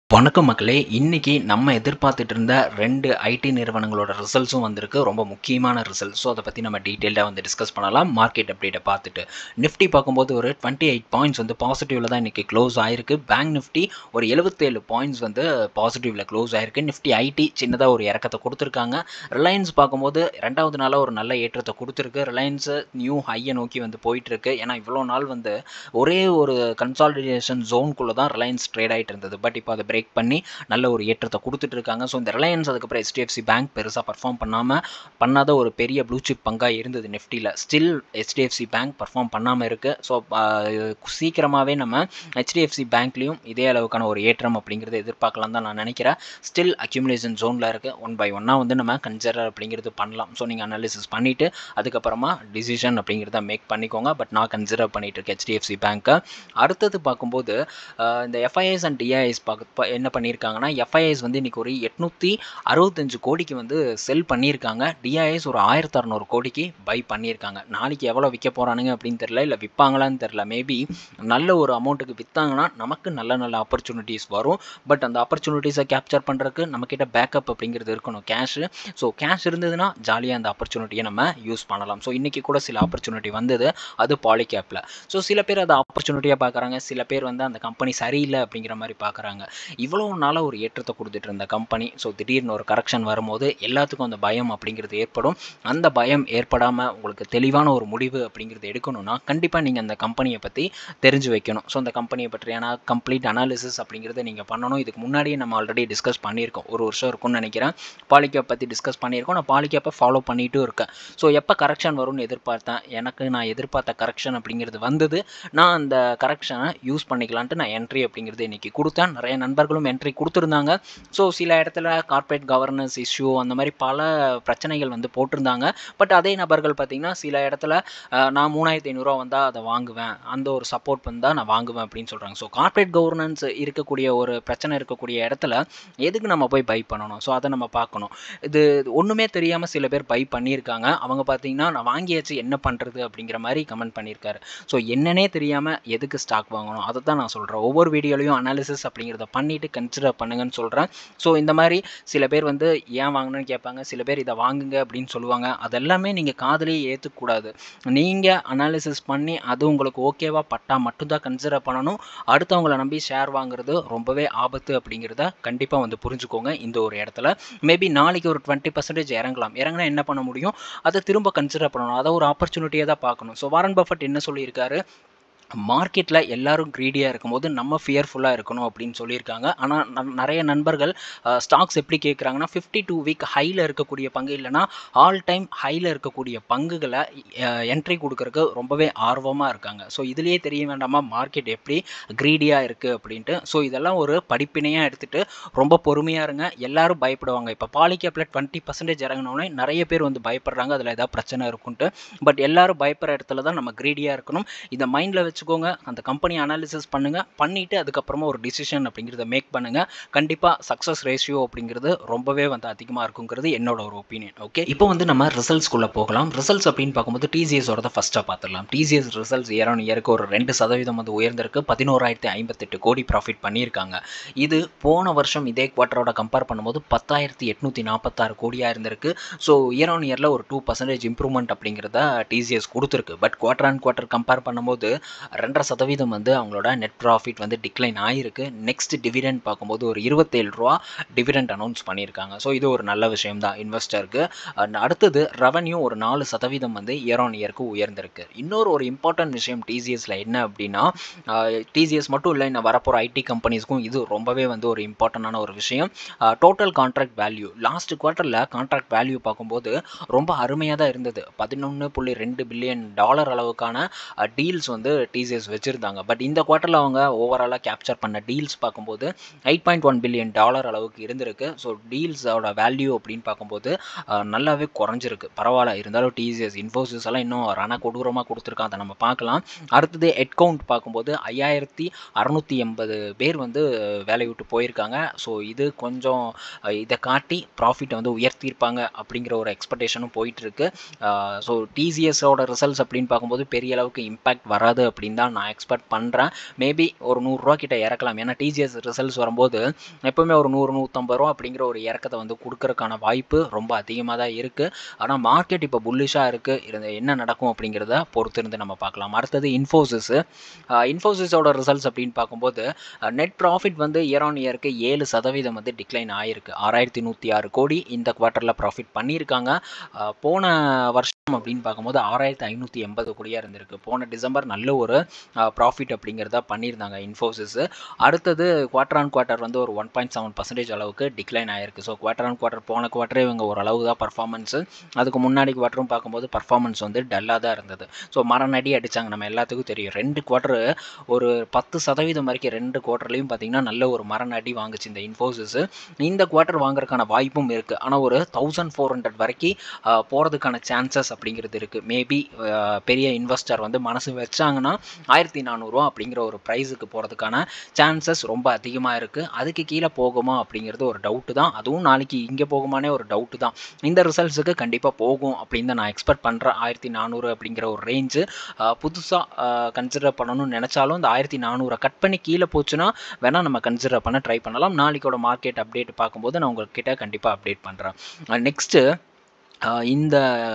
வணக்கம் மக்களே இன்னைக்கு நம்ம எதிர்பார்த்துட்டு இருந்த ரெண்டு ஐடி நிறுவனங்களோட ரிசல்ட்ஸும் வந்திருக்கு ரொம்ப முக்கியமான ரிசல்ட் ஸோ அதை பற்றி நம்ம டீட்டெயிலாக வந்து டிஸ்கஸ் பண்ணலாம் மார்க்கெட் அப்டேட்டை பார்த்துட்டு நிஃப்டி பார்க்கும்போது ஒரு டுவெண்ட்டி எயிட் பாயிண்ட்ஸ் வந்து பாசிட்டிவில் தான் இன்றைக்கி க்ளோஸ் ஆயிருக்கு பேங்க் நிஃப்டி ஒரு எழுபத்தேழு பாயிண்ட்ஸ் வந்து பாசிட்டிவில் க்ளோஸ் ஆயிருக்கு நிஃப்டி ஐடி சின்னதாக ஒரு இறக்கத்தை கொடுத்துருக்காங்க ரிலையன்ஸ் பார்க்கும்போது ரெண்டாவது நாளாக ஒரு நல்ல ஏற்றத்தை கொடுத்துருக்கு ரிலையன்ஸு நியூ ஹையை நோக்கி வந்து போயிட்டுருக்கு ஏன்னா இவ்வளோ நாள் வந்து ஒரே ஒரு கன்சாலிடேஷன் ஜோனுக்குள்ளே தான் ரிலையன்ஸ் ட்ரேட் ஆகிட்டு இருந்தது பட் இப்போ அதை பிரேக் பண்ணி நல்ல ஒரு ஏற்றத்தை கொடுத்துட்டு இருக்காங்க ஸோ இந்த ரிலையன்ஸ் அதுக்கப்புறம் ஹெச்டிஎஃப்சி பேங்க் பெருசாக பர்ஃபார்ம் பண்ணாமல் பண்ணாத ஒரு பெரிய ப்ளூ சிப் பங்காக இருந்தது நிஃப்டியில் ஸ்டில் ஹெச்டிஎஃப்சி பேங்க் பர்ஃபார்ம் பண்ணாமல் இருக்குது ஸோ சீக்கிரமாகவே நம்ம ஹெச்டிஎஃப்சி பேங்க்லேயும் இதே அளவுக்கான ஒரு ஏற்றம் அப்படிங்கிறத எதிர்பார்க்கலாம் தான் நான் நினைக்கிறேன் ஸ்டில் அக்யூமுலேஷன் ஜோனில் இருக்குது ஒன் பை ஒன்னாக வந்து நம்ம கன்சிடர் அப்படிங்கிறது பண்ணலாம் ஸோ நீங்கள் அனாலிசிஸ் பண்ணிவிட்டு அதுக்கப்புறமா டிசிஷன் அப்படிங்கிறத மேக் பண்ணிக்கோங்க பட் நான் கன்சிடர் பண்ணிட்டு இருக்கேன் ஹெச்டிஎஃப்சி பேங்க்கை அடுத்தது பார்க்கும்போது இந்த எஃப்ஐஎஸ் அண்ட் டிஐஎஸ் பார்க்க என்ன பண்ணியிருக்காங்கன்னா எஃப்ஐஎஸ் வந்து இன்றைக்கி ஒரு எட்நூற்றி அறுபத்தஞ்சு கோடிக்கு வந்து செல் பண்ணியிருக்காங்க டிஐஎஸ் ஒரு ஆயிரத்தி அறநூறு கோடிக்கு பை பண்ணியிருக்காங்க நாளைக்கு எவ்வளோ விற்க போகிறானுங்க அப்படின்னு தெரில இல்லை விற்பாங்களான்னு தெரில மேபி நல்ல ஒரு அமௌண்ட்டுக்கு விற்றாங்கன்னா நமக்கு நல்ல நல்ல ஆப்பர்ச்சுனிட்டிஸ் வரும் பட் அந்த ஆப்பர்ச்சுனிட்டிஸை கேப்சர் பண்ணுறதுக்கு நம்மக்கிட்ட பேக்கப் அப்படிங்கிறது இருக்கணும் கேஷு ஸோ கேஷ் இருந்ததுன்னா ஜாலியாக அந்த ஆப்பர்ச்சுனிட்டியை நம்ம யூஸ் பண்ணலாம் ஸோ இன்றைக்கி கூட சில ஆப்பர்ச்சுனிட்டி வந்தது அது பாலிகேப்பில் ஸோ சில பேர் அதை ஆப்பர்ச்சுனிட்டியாக பார்க்குறாங்க சில பேர் வந்து அந்த கம்பெனி சரியில்லை அப்படிங்கிற மாதிரி பார்க்குறாங்க இவ்வளோ நாளாக ஒரு ஏற்றத்தை கொடுத்துட்டு இருந்த கம்பெனி ஸோ திடீர்னு ஒரு கரெக்ஷன் வரும்போது எல்லாத்துக்கும் அந்த பயம் அப்படிங்கிறது ஏற்படும் அந்த பயம் ஏற்படாமல் உங்களுக்கு தெளிவான ஒரு முடிவு அப்படிங்கிறது எடுக்கணும்னா கண்டிப்பாக நீங்கள் அந்த கம்பெனியை பற்றி தெரிஞ்சு வைக்கணும் ஸோ அந்த கம்பெனியை பற்றியான கம்ப்ளீட் அனாலிசிஸ் அப்படிங்கிறத நீங்கள் பண்ணணும் இதுக்கு முன்னாடியே நம்ம ஆல்ரெடி டிஸ்கஸ் பண்ணியிருக்கோம் ஒரு வருஷம் இருக்கும்னு நினைக்கிறேன் பாலிகேப் பற்றி டிஸ்கஸ் பண்ணியிருக்கோம் நான் பாலிகேப்பை ஃபாலோ பண்ணிட்டும் இருக்கேன் ஸோ எப்போ கரெக்ஷன் வரும்னு எதிர்பார்த்தேன் எனக்கு நான் எதிர்பார்த்த கரெக்ஷன் அப்படிங்கிறது வந்தது நான் அந்த கரெக்ஷனை யூஸ் பண்ணிக்கலான்ட்டு நான் என்ட்ரி அப்படிங்கிறது இன்றைக்கி கொடுத்தேன் நிறைய நண்பர்களும் என்ட்ரி கொடுத்துருந்தாங்க ஸோ சில இடத்துல கார்ப்பரேட் கவர்னன்ஸ் இஷ்யூ அந்த மாதிரி பல பிரச்சனைகள் வந்து போட்டிருந்தாங்க பட் அதே நபர்கள் பார்த்திங்கன்னா சில இடத்துல நான் மூணாயிரத்தி ஐநூறுரூவா வந்தால் அதை வாங்குவேன் அந்த ஒரு சப்போர்ட் வந்தால் நான் வாங்குவேன் அப்படின்னு சொல்கிறாங்க ஸோ கார்ப்பரேட் கவர்னன்ஸ் இருக்கக்கூடிய ஒரு பிரச்சனை இருக்கக்கூடிய இடத்துல எதுக்கு நம்ம போய் பை பண்ணணும் ஸோ அதை நம்ம பார்க்கணும் இது ஒன்றுமே தெரியாமல் சில பேர் பை பண்ணியிருக்காங்க அவங்க பார்த்தீங்கன்னா நான் வாங்கியாச்சு என்ன பண்ணுறது அப்படிங்கிற மாதிரி கமெண்ட் பண்ணியிருக்காரு ஸோ என்னன்னே தெரியாமல் எதுக்கு ஸ்டாக் வாங்கணும் அதை தான் நான் சொல்கிறேன் ஒவ்வொரு வீடியோலையும் அனாலிசிஸ் அப்படிங்கிறத பண்ணிவிட்டு கன்சிடர் பண்ணுங்கன்னு சொல்கிறேன் ஸோ இந்த மாதிரி சில பேர் வந்து ஏன் வாங்கணும்னு கேட்பாங்க சில பேர் இதை வாங்குங்க அப்படின்னு சொல்லுவாங்க அதெல்லாமே நீங்கள் காதலியே ஏற்றுக்கூடாது நீங்கள் அனாலிசிஸ் பண்ணி அது உங்களுக்கு ஓகேவா பட்டால் மட்டும்தான் கன்சிடர் பண்ணணும் அடுத்தவங்களை நம்பி ஷேர் வாங்குறது ரொம்பவே ஆபத்து அப்படிங்கிறத கண்டிப்பாக வந்து புரிஞ்சுக்கோங்க இந்த ஒரு இடத்துல மேபி நாளைக்கு ஒரு டுவெண்ட்டி பர்சன்டேஜ் இறங்கலாம் இறங்கினா என்ன பண்ண முடியும் அதை திரும்ப கன்சிடர் பண்ணணும் அதை ஒரு ஆப்பர்ச்சுனிட்டியாக தான் பார்க்கணும் ஸோ வாரன் பஃபட் என்ன சொல்லியிருக்காரு மார்க்கெட்டில் எல்லாரும் க்ரீடியாக இருக்கும்போது நம்ம ஃபியர்ஃபுல்லாக இருக்கணும் அப்படின்னு சொல்லியிருக்காங்க ஆனால் நிறைய நண்பர்கள் ஸ்டாக்ஸ் எப்படி கேட்குறாங்கன்னா ஃபிஃப்டி டூ வீக் ஹையில் இருக்கக்கூடிய பங்கு இல்லைனா ஆல் டைம் ஹையில் இருக்கக்கூடிய பங்குகளை என்ட்ரி கொடுக்கறதுக்கு ரொம்பவே ஆர்வமாக இருக்காங்க ஸோ இதுலேயே தெரிய வேண்டாமா மார்க்கெட் எப்படி க்ரீடியாக இருக்குது அப்படின்ட்டு ஸோ இதெல்லாம் ஒரு படிப்பினையாக எடுத்துகிட்டு ரொம்ப பொறுமையாக இருங்க எல்லாரும் பயப்படுவாங்க இப்போ பாலிகேப்பில் டுவெண்ட்டி பர்சன்டேஜ் இறங்கினோடனே நிறைய பேர் வந்து பயப்படுறாங்க அதில் ஏதாவது பிரச்சனை இருக்குன்ட்டு பட் எல்லாரும் பயப்படுற இடத்துல தான் நம்ம க்ரீடியாக இருக்கணும் இதை மைண்டில் வச்சு வச்சுக்கோங்க அந்த கம்பெனி அனாலிசிஸ் பண்ணுங்கள் பண்ணிவிட்டு அதுக்கப்புறமா ஒரு டிசிஷன் அப்படிங்கிறத மேக் பண்ணுங்கள் கண்டிப்பாக சக்ஸஸ் ரேஷியோ அப்படிங்கிறது ரொம்பவே வந்து அதிகமாக இருக்குங்கிறது என்னோட ஒரு ஒப்பீனியன் ஓகே இப்போ வந்து நம்ம ரிசல்ட்ஸ்குள்ளே போகலாம் ரிசல்ட்ஸ் அப்படின்னு பார்க்கும்போது டிசிஎஸோட ஃபஸ்ட்டாக பார்த்துடலாம் டிசிஎஸ் ரிசல்ட்ஸ் இயர் ஆன் இயருக்கு ஒரு ரெண்டு சதவீதம் வந்து உயர்ந்திருக்கு பதினோராயிரத்தி ஐம்பத்தெட்டு கோடி ப்ராஃபிட் பண்ணியிருக்காங்க இது போன வருஷம் இதே குவார்ட்டரோட கம்பேர் பண்ணும்போது பத்தாயிரத்தி எட்நூற்றி நாற்பத்தாறு கோடியாக இருந்திருக்கு ஸோ இயர் ஆன் இயரில் ஒரு டூ பர்சன்டேஜ் இம்ப்ரூவ்மெண்ட் அப்படிங்கிறத டிசிஎஸ் கொடுத்துருக்கு but quarter on quarter compare பண்ணும்போது ரெண்டரை சதவீதம் வந்து அவங்களோட நெட் ப்ராஃபிட் வந்து டிக்ளைன் ஆகிருக்கு நெக்ஸ்ட் டிவிடெண்ட் பார்க்கும்போது ஒரு இருபத்தேழு ரூபா டிவிடெண்ட் அனௌன்ஸ் பண்ணியிருக்காங்க ஸோ இது ஒரு நல்ல விஷயம் தான் இன்வெஸ்டருக்கு அண்ட் அடுத்தது ரெவன்யூ ஒரு நாலு சதவீதம் வந்து இயர் ஆன் இயருக்கு உயர்ந்திருக்கு இன்னொரு ஒரு இம்பார்ட்டன்ட் விஷயம் டிசிஎஸில் என்ன அப்படின்னா டிசிஎஸ் மட்டும் இல்லை இன்னும் வரப்போகிற ஐடி கம்பெனிஸ்க்கும் இது ரொம்பவே வந்து ஒரு இம்பார்ட்டண்டான ஒரு விஷயம் டோட்டல் கான்ட்ராக்ட் வேல்யூ லாஸ்ட் குவார்ட்டரில் கான்ட்ராக்ட் வேல்யூ பார்க்கும்போது ரொம்ப அருமையாக தான் இருந்தது பதினொன்று புள்ளி ரெண்டு பில்லியன் டாலர் அளவுக்கான டீல்ஸ் வந்து டிசிஎஸ் வச்சுருந்தாங்க பட் இந்த குவார்ட்டரில் அவங்க ஓவராலாக கேப்சர் பண்ண டீல்ஸ் பார்க்கும்போது eight point one billion dollar அளவுக்கு இருந்திருக்கு ஸோ டீல்ஸோட வேல்யூ அப்படின்னு பார்க்கும்போது நல்லாவே குறைஞ்சிருக்கு பரவாயில்ல இருந்தாலும் டிசிஎஸ் இன்ஃபோசிஸ் எல்லாம் இன்னும் ரண கொடூரமாக கொடுத்துருக்கான் அதை நம்ம பார்க்கலாம் அடுத்தது ஹெட் கவுண்ட் பார்க்கும்போது ஐயாயிரத்தி அறநூற்றி எண்பது பேர் வந்து வேலையை விட்டு போயிருக்காங்க ஸோ இது கொஞ்சம் இதை காட்டி ப்ராஃபிட்டை வந்து உயர்த்தியிருப்பாங்க அப்படிங்கிற ஒரு எக்ஸ்பெக்டேஷனும் போயிட்டுருக்கு ஸோ டிசிஎஸோட ரிசல்ட்ஸ் அப்படின்னு பார்க்கும்போது பெரிய அளவுக்கு இம்பேக்ட் வராது அப்படின்னு அப்படின்னு தான் நான் எக்ஸ்பெக்ட் பண்ணுறேன் மேபி ஒரு நூறுரூவா கிட்ட இறக்கலாம் ஏன்னா டிஜிஎஸ் ரிசல்ட்ஸ் வரும்போது எப்போவுமே ஒரு நூறு நூற்றம்பது ரூபா அப்படிங்கிற ஒரு இறக்கத்தை வந்து கொடுக்கறதுக்கான வாய்ப்பு ரொம்ப அதிகமாக தான் இருக்குது ஆனால் மார்க்கெட் இப்போ புல்லிஷாக இருக்குது இது என்ன நடக்கும் அப்படிங்கிறத பொறுத்து இருந்து நம்ம பார்க்கலாம் அடுத்தது இன்ஃபோசிஸ் இன்ஃபோசிஸோட ரிசல்ட்ஸ் அப்படின்னு பார்க்கும்போது நெட் ப்ராஃபிட் வந்து இயர் ஆன் இயருக்கு ஏழு சதவீதம் வந்து டிக்ளைன் ஆகிருக்கு ஆறாயிரத்தி நூற்றி ஆறு கோடி இந்த குவார்ட்டரில் ப்ராஃபிட் பண்ணியிருக்காங்க போன வருஷம் அப்படின்னு பார்க்கும்போது ஆறாயிரத்தி ஐநூற்றி எண்பது கோடியாக இருந்திருக்கு போன டிசம்பர் நல்ல ஒரு ப்ராஃபிட் அப்படிங்கிறத பண்ணியிருந்தாங்க இன்ஃபோசிஸ் அடுத்தது குவார்டர் ஆன் குவார்ட்டர் வந்து ஒரு ஒன் பாயிண்ட் செவன் பர்சன்டேஜ் அளவுக்கு டிக்ளைன் ஆயிருக்கு ஸோ குவார்டர் ஆன் குவார்ட்டர் போன குவார்ட்டரே இவங்க ஓரளவு தான் பர்ஃபார்மன்ஸு அதுக்கு முன்னாடி குவார்ட்டரும் பார்க்கும்போது பர்ஃபார்மன்ஸ் வந்து டல்லாக தான் இருந்தது ஸோ மரணடி அடித்தாங்க நம்ம எல்லாத்துக்கும் தெரியும் ரெண்டு குவார்ட்டர் ஒரு பத்து சதவீதம் வரைக்கும் ரெண்டு குவார்ட்டர்லையும் பார்த்தீங்கன்னா நல்ல ஒரு மரண அடி வாங்குச்சு இந்த இன்ஃபோசிஸ் இந்த குவார்ட்டர் வாங்குறதுக்கான வாய்ப்பும் இருக்குது ஆனால் ஒரு தௌசண்ட் ஃபோர் ஹண்ட்ரட் வரைக்கும் போகிறதுக்கான சான்சஸ் அப்படிங்கிறது இருக்குது மேபி பெரிய இன்வெஸ்டர் வந்து மனசு வச்சாங்கன்னா ஆயிரத்தி நானூறுரூவா அப்படிங்கிற ஒரு ப்ரைஸுக்கு போகிறதுக்கான சான்சஸ் ரொம்ப அதிகமாக இருக்குது அதுக்கு கீழே போகுமா அப்படிங்கிறது ஒரு டவுட்டு தான் அதுவும் நாளைக்கு இங்கே போகுமானே ஒரு டவுட்டு தான் இந்த ரிசல்ட்ஸுக்கு கண்டிப்பாக போகும் அப்படின்னு தான் நான் எக்ஸ்பெக்ட் பண்ணுறேன் ஆயிரத்தி நானூறு அப்படிங்கிற ஒரு ரேஞ்சு புதுசாக கன்சிடர் பண்ணணும்னு நினச்சாலும் இந்த ஆயிரத்தி நானூறை கட் பண்ணி கீழே போச்சுன்னா வேணால் நம்ம கன்சிடர் பண்ண ட்ரை பண்ணலாம் நாளைக்கோட மார்க்கெட் அப்டேட் பார்க்கும்போது நான் உங்கள்கிட்ட கண்டிப்பாக அப்டேட் பண்ணுறேன் நெக்ஸ்ட்டு இந்த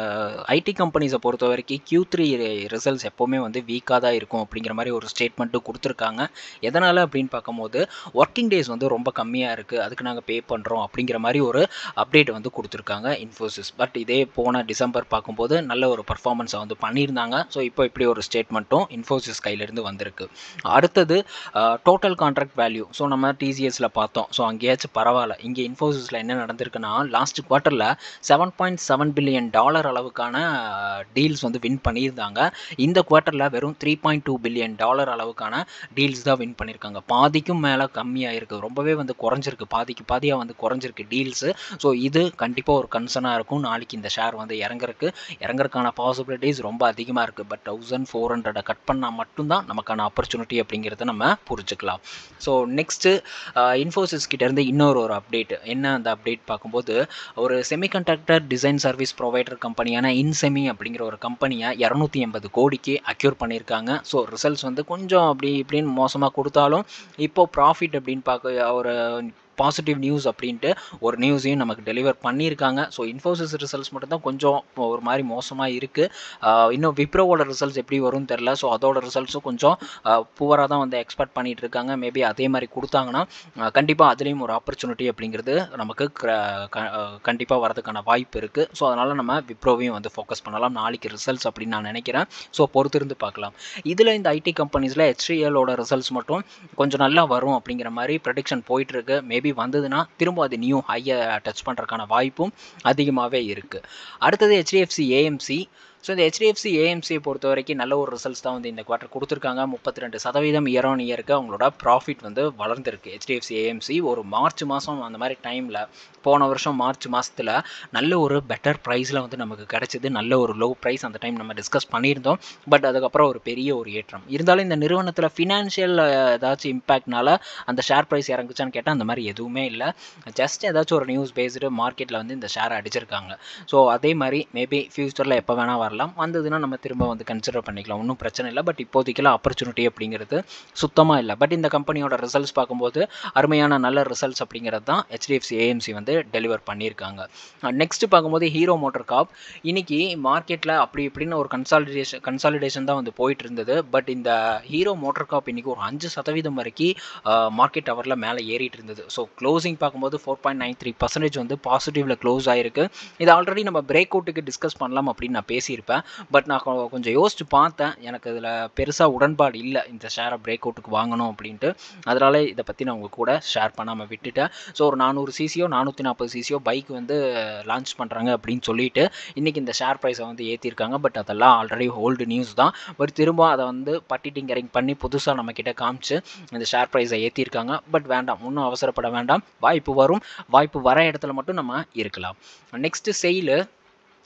ஐடி கம்பெனிஸை பொறுத்த வரைக்கும் கியூ த்ரீ ரிசல்ட்ஸ் எப்போவுமே வந்து வீக்காக தான் இருக்கும் அப்படிங்கிற மாதிரி ஒரு ஸ்டேட்மெண்ட்டு கொடுத்துருக்காங்க எதனால் அப்படின்னு பார்க்கும்போது ஒர்க்கிங் டேஸ் வந்து ரொம்ப கம்மியாக இருக்குது அதுக்கு நாங்கள் பே பண்ணுறோம் அப்படிங்கிற மாதிரி ஒரு அப்டேட் வந்து கொடுத்துருக்காங்க இன்ஃபோசிஸ் பட் இதே போன டிசம்பர் பார்க்கும்போது நல்ல ஒரு பர்ஃபார்மன்ஸை வந்து பண்ணியிருந்தாங்க ஸோ இப்போ இப்படி ஒரு ஸ்டேட்மெண்ட்டும் இன்ஃபோசிஸ் கையிலேருந்து வந்திருக்கு அடுத்தது டோட்டல் கான்ட்ராக்ட் வேல்யூ ஸோ நம்ம டிசிஎஸில் பார்த்தோம் ஸோ அங்கேயாச்சும் பரவாயில்ல இங்கே இன்ஃபோசிஸில் என்ன நடந்திருக்குன்னா லாஸ்ட் குவார்ட்டரில் seven point seven billion dollar அளவுக்கான டீல்ஸ் வந்து வின் பண்ணியிருந்தாங்க இந்த குவார்ட்டரில் வெறும் three point two billion dollar அளவுக்கான டீல்ஸ் தான் வின் பண்ணியிருக்காங்க பாதிக்கும் மேலே கம்மியாக இருக்குது ரொம்பவே வந்து குறைஞ்சிருக்கு பாதிக்கு பாதியாக வந்து குறைஞ்சிருக்கு டீல்ஸு ஸோ இது கண்டிப்பாக ஒரு கன்சர்னாக இருக்கும் நாளைக்கு இந்த ஷேர் வந்து இறங்குறக்கு இறங்குறதுக்கான பாசிபிலிட்டிஸ் ரொம்ப அதிகமாக இருக்குது பட் தௌசண்ட் ஃபோர் ஹண்ட்ரடை கட் பண்ணால் மட்டும்தான் நமக்கான ஆப்பர்ச்சுனிட்டி அப்படிங்கிறத நம்ம புரிஞ்சுக்கலாம் ஸோ நெக்ஸ்ட்டு இன்ஃபோசிஸ் கிட்டேருந்து இன்னொரு ஒரு அப்டேட் என்ன அந்த அப்டேட் பார்க்கும்போது ஒரு செமிகண்டக்டர் டிசைன் சர்வீஸ் ப்ரொவைடர் கம்பெனியான இன்செமி அப்படிங்கிற ஒரு கம்பெனியை இரநூத்தி எண்பது கோடிக்கு அக்யூர் பண்ணியிருக்காங்க ஸோ ரிசல்ட்ஸ் வந்து கொஞ்சம் அப்படி இப்படின்னு மோசமாக கொடுத்தாலும் இப்போது ப்ராஃபிட் அப்படின்னு பார்க்க ஒரு பாசிட்டிவ் நியூஸ் அப்படின்ட்டு ஒரு நியூஸையும் நமக்கு டெலிவர் பண்ணியிருக்காங்க ஸோ இன்ஃபோசிஸ் ரிசல்ட்ஸ் மட்டும்தான் கொஞ்சம் ஒரு மாதிரி மோசமாக இருக்குது இன்னும் விப்ரோவோட ரிசல்ட்ஸ் எப்படி வரும்னு தெரில ஸோ அதோட ரிசல்ட்ஸும் கொஞ்சம் புவராக தான் வந்து எக்ஸ்பெக்ட் பண்ணிகிட்டு இருக்காங்க மேபி அதே மாதிரி கொடுத்தாங்கன்னா கண்டிப்பாக அதுலேயும் ஒரு ஆப்பர்ச்சுனிட்டி அப்படிங்கிறது நமக்கு கண்டிப்பாக வரதுக்கான வாய்ப்பு இருக்குது ஸோ அதனால் நம்ம விப்ரோவையும் வந்து ஃபோக்கஸ் பண்ணலாம் நாளைக்கு ரிசல்ட்ஸ் அப்படின்னு நான் நினைக்கிறேன் ஸோ பொறுத்திருந்து பார்க்கலாம் இதில் இந்த ஐடி கம்பெனிஸில் ஹெச்டிஎலோட ரிசல்ட்ஸ் மட்டும் கொஞ்சம் நல்லா வரும் அப்படிங்கிற மாதிரி ப்ரடிக்ஷன் போயிட்டுருக்கு மேபி வந்ததுன்னா திரும்ப அது நியூ ஹையை டச் பண்ணுறதுக்கான வாய்ப்பும் அதிகமாகவே இருக்குது அடுத்தது ஹெச்டிஎஃப்சி ஏஎம்சி ஸோ இந்த ஹெச்டிஎஃப்சி ஏஎம்சியை பொறுத்த வரைக்கும் நல்ல ஒரு ரிசல்ட்ஸ் தான் வந்து இந்த குவார்ட்டர் கொடுத்துருக்காங்க முப்பத்தி ரெண்டு சதவீதம் இயர் ஆன் இயருக்கு அவங்களோட ப்ராஃபிட் வந்து வளர்ந்துருக்கு ஹெச்டிஎஃப்சி ஏஎம்சி ஒரு மார்ச் மாதம் அந்த மாதிரி டைமில் போன வருஷம் மார்ச் மாதத்தில் நல்ல ஒரு பெட்டர் ப்ரைஸில் வந்து நமக்கு கிடச்சிது நல்ல ஒரு லோ ப்ரைஸ் அந்த டைம் நம்ம டிஸ்கஸ் பண்ணியிருந்தோம் பட் அதுக்கப்புறம் ஒரு பெரிய ஒரு ஏற்றம் இருந்தாலும் இந்த நிறுவனத்தில் ஃபினான்ஷியல் ஏதாச்சும் இம்பேக்ட்னால அந்த ஷேர் ப்ரைஸ் இறங்குச்சான்னு கேட்டால் அந்த மாதிரி எதுவுமே இல்லை ஜஸ்ட் ஏதாச்சும் ஒரு நியூஸ் பேஸ்டு மார்க்கெட்டில் வந்து இந்த ஷேரை அடிச்சிருக்காங்க ஸோ அதே மாதிரி மேபி ஃப்யூச்சரில் எப்போ வேணால் வரலாம் வந்ததுன்னா நம்ம திரும்ப வந்து கன்சிடர் பண்ணிக்கலாம் ஒன்றும் பிரச்சனை இல்லை பட் இப்போதைக்கெல்லாம் ஆப்பர்ச்சுனிட்டி அப்படிங்கிறது சுத்தமாக இல்லை பட் இந்த கம்பெனியோட ரிசல்ட்ஸ் பார்க்கும்போது அருமையான நல்ல ரிசல்ட்ஸ் அப்படிங்கிறது தான் ஹெச்டிஎஃப்சி ஏஎம்சி வந்து டெலிவர் பண்ணியிருக்காங்க நெக்ஸ்ட் பார்க்கும்போது ஹீரோ மோட்டர் காப் இன்னைக்கு மார்க்கெட்டில் அப்படி இப்படின்னு ஒரு கன்சாலிடேஷன் கன்சாலிடேஷன் தான் வந்து போயிட்டு இருந்தது பட் இந்த ஹீரோ மோட்டர் காப் இன்னைக்கு ஒரு அஞ்சு சதவீதம் வரைக்கும் மார்க்கெட் ஹவரில் மேலே ஏறிட்டு இருந்தது ஸோ க்ளோசிங் பார்க்கும்போது four point nine three percentage வந்து பாசிட்டிவில் க்ளோஸ் ஆயிருக்கு இது ஆல்ரெடி நம்ம பிரேக் அவுட்டுக்கு டிஸ்கஸ் பண்ணலாம் அப்படின்னு நான் பேசியிருப்பேன் பட் நான் கொஞ்சம் யோசிச்சு பார்த்தேன் எனக்கு இதில் பெருசாக உடன்பாடு இல்லை இந்த ஷேரை பிரேக் அவுட்டுக்கு வாங்கணும் அப்படின்ட்டு அதனால இதை பற்றி நான் உங்கள் கூட ஷேர் பண்ணாமல் விட்டுட்டேன் ஸோ ஒரு நானூறு சிசியோ நானூற்றி நாற்பது சிசியோ பைக் வந்து லான்ச் பண்ணுறாங்க அப்படின்னு சொல்லிட்டு இன்றைக்கி இந்த ஷேர் ப்ரைஸை வந்து ஏற்றிருக்காங்க பட் அதெல்லாம் ஆல்ரெடி ஓல்டு நியூஸ் தான் பட் திரும்ப அதை வந்து பட்டி டிங்கரிங் பண்ணி புதுசாக நம்மக்கிட்ட காமிச்சு இந்த ஷேர் ப்ரைஸை ஏற்றிருக்காங்க பட் வேண்டாம் இன்னும் அவசரப்பட வேண்டாம் வாய்ப்பு வரும் வாய்ப்பு வர இடத்துல மட்டும் நம்ம இருக்கலாம் நெக்ஸ்ட்டு செயிலு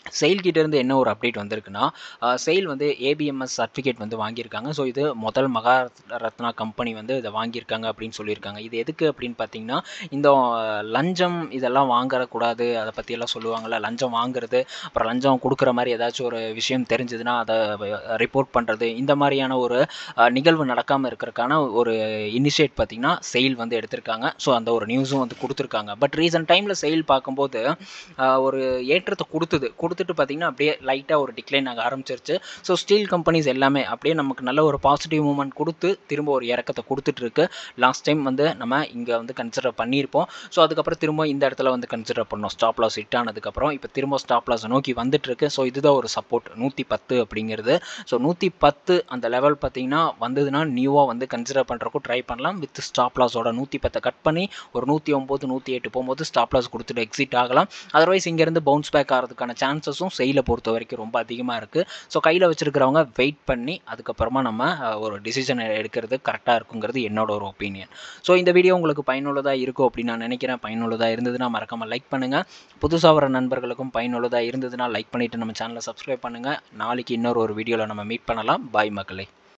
செயில் கிட்டேருந்து என்ன ஒரு அப்டேட் வந்திருக்குன்னா செயில் வந்து ஏபிஎம்எஸ் சர்டிஃபிகேட் வந்து வாங்கியிருக்காங்க ஸோ இது முதல் மகா ரத்னா கம்பெனி வந்து இதை வாங்கியிருக்காங்க அப்படின்னு சொல்லியிருக்காங்க இது எதுக்கு அப்படின்னு பார்த்தீங்கன்னா இந்த லஞ்சம் இதெல்லாம் வாங்கக்கூடாது அதை பற்றியெல்லாம் சொல்லுவாங்கள்ல லஞ்சம் வாங்குறது அப்புறம் லஞ்சம் கொடுக்குற மாதிரி ஏதாச்சும் ஒரு விஷயம் தெரிஞ்சதுன்னா அதை ரிப்போர்ட் பண்ணுறது இந்த மாதிரியான ஒரு நிகழ்வு நடக்காமல் இருக்கிறதுக்கான ஒரு இனிஷியேட் பார்த்திங்கன்னா செயில் வந்து எடுத்திருக்காங்க ஸோ அந்த ஒரு நியூஸும் வந்து கொடுத்துருக்காங்க பட் ரீசன்ட் டைமில் செயில் பார்க்கும்போது ஒரு ஏற்றத்தை கொடுத்தது கொடுத்துட்டு பார்த்திங்கன்னா அப்படியே லைட்டாக ஒரு டிக்ளைன் ஆக ஆரம்பிச்சிருச்சு ஸோ ஸ்டீல் கம்பெனிஸ் எல்லாமே அப்படியே நமக்கு நல்ல ஒரு பாசிட்டிவ் மூமெண்ட் கொடுத்து திரும்ப ஒரு இறக்கத்தை கொடுத்துட்ருக்கு லாஸ்ட் டைம் வந்து நம்ம இங்கே வந்து கன்சிடர் பண்ணியிருப்போம் ஸோ அதுக்கப்புறம் திரும்ப இந்த இடத்துல வந்து கன்சிடர் பண்ணோம் ஸ்டாப் லாஸ் ஹிட் ஆனதுக்கப்புறம் இப்போ திரும்ப ஸ்டாப் லாஸை நோக்கி வந்துட்டுருக்கு ஸோ இதுதான் ஒரு சப்போர்ட் நூற்றி பத்து அப்படிங்கிறது ஸோ நூற்றி பத்து அந்த லெவல் பார்த்திங்கன்னா வந்ததுன்னா நியூவாக வந்து கன்சிடர் பண்ணுறக்கும் ட்ரை பண்ணலாம் வித் ஸ்டாப் லாஸோட நூற்றி பத்தை கட் பண்ணி ஒரு நூற்றி ஒம்பது நூற்றி எட்டு போகும்போது ஸ்டாப் லாஸ் கொடுத்துட்டு எக்ஸிட் ஆகலாம் அதர்வைஸ் இங்கேருந்து பவுன்ஸ் பேக் ஆகிறதுக்கான சான்சஸும் செயலை பொறுத்த வரைக்கும் ரொம்ப அதிகமாக இருக்குது ஸோ கையில் வச்சுருக்கிறவங்க வெயிட் பண்ணி அதுக்கப்புறமா நம்ம ஒரு டிசிஷன் எடுக்கிறது கரெக்டாக இருக்குங்கிறது என்னோட ஒரு ஒப்பீனியன் ஸோ இந்த வீடியோ உங்களுக்கு பயனுள்ளதாக இருக்கும் அப்படின்னு நான் நினைக்கிறேன் பயனுள்ளதாக இருந்ததுன்னா மறக்காமல் லைக் பண்ணுங்கள் புதுசாக வர நண்பர்களுக்கும் பயனுள்ளதாக இருந்ததுன்னா லைக் பண்ணிவிட்டு நம்ம சேனலை சப்ஸ்கிரைப் பண்ணுங்கள் நாளைக்கு இன்னொரு ஒரு வீடியோவில் நம்ம மீட் பண்ணலாம் பாய் மக்களே